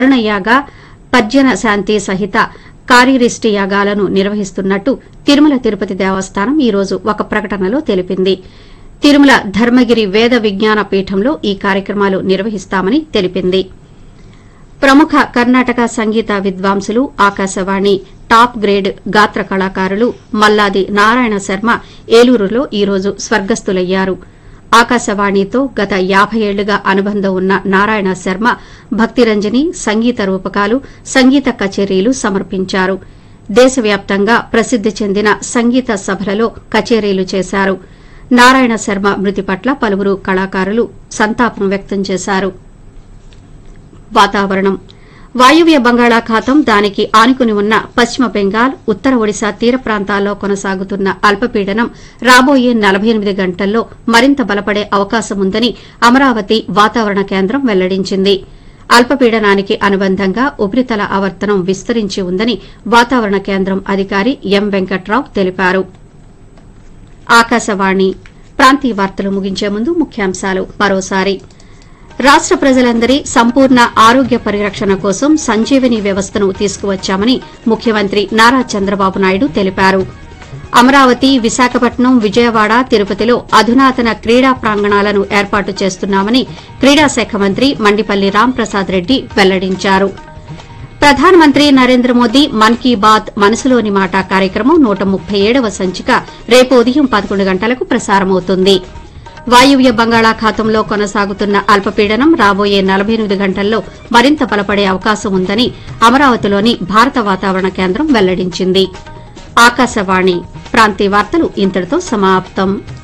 అరుణయాగ పర్జన శాంతి సహిత కార్యరిష్టి యాగాలను నిర్వహిస్తున్నట్టు తిరుమల తిరుపతి దేవస్థానం ఈ రోజు ఒక ప్రకటనలో తెలిపింది తిరుమల ధర్మగిరి వేద విజ్ఞాన పీఠంలో ఈ కార్యక్రమాలు నిర్వహిస్తామని తెలిపింది ప్రముఖ కర్ణాటక సంగీత విద్వాంసులు ఆకాశవాణి టాప్ గ్రేడ్ గాత్ర కళాకారులు మల్లాది నారాయణ శర్మ ఏలూరులో ఈ రోజు స్వర్గస్థులయ్యారు ఆకాశవాణితో గత యాభై ఏళ్లుగా అనుబంధం ఉన్న నారాయణ శర్మ భక్తిరంజని సంగీత రూపకాలు సంగీత కచేరీలు సమర్పించారు దేశవ్యాప్తంగా ప్రసిద్ది చెందిన సంగీత సభలలో కచేరీలు చేశారు నారాయణ శర్మ మృతి పట్ల పలువురు కళాకారులు సంతాపం వ్యక్తం చేశారు వాతావరణం వాయువ్య బంగాళాఖాతం దానికి ఆనుకుని ఉన్న పశ్చిమ బెంగాల్ ఉత్తర ఒడిశా తీర ప్రాంతాల్లో కొనసాగుతున్న అల్పపీడనం రాబోయే నలభై ఎనిమిది గంటల్లో మరింత బలపడే అవకాశం ఉందని అమరావతి వాతావరణ కేంద్రం వెల్లడించింది అల్పపీడనానికి అనుబంధంగా ఉపరితల ఆవర్తనం విస్తరించి ఉందని వాతావరణ కేంద్రం అధికారి ఎం వెంకట్రావు తెలిపారు ఆకాశవాణి ప్రాంతీయ వార్తలు ముగించే ముందు ముఖ్యాంశాలు మరోసారి రాష్ట ప్రజలందరి సంపూర్ణ ఆరోగ్య పరిరక్షణ కోసం సంజీవని వ్యవస్థను తీసుకువచ్చామని ముఖ్యమంత్రి నారా చంద్రబాబు నాయుడు తెలిపారు అమరావతి విశాఖపట్నం విజయవాడ తిరుపతిలో అధునాతన క్రీడా ప్రాంగణాలను ఏర్పాటు చేస్తున్నామని క్రీడా శాఖ మంత్రి మండిపల్లి రాంప్రసాద్ రెడ్డి వెల్లడించారు ప్రధానమంత్రి నరేంద్ర మోదీ మన్ కీ బాత్ మనసులోని మాట కార్యక్రమం నూట ముప్పై ఏడవ సంచిక రేపు ఉదయం పదకొండు గంటలకు ప్రసారమవుతుంది వాయువ్య బంగాళాఖాతంలో కొనసాగుతున్న అల్పపీడనం రాబోయే నలభై ఎనిమిది గంటల్లో మరింత బలపడే అవకాశం ఉందని అమరావతిలోని భారత వాతావరణ కేంద్రం వెల్లడించింది ఆకాశవాణి ప్రాంతీయ వార్తలు ఇంతటితో సమాప్తం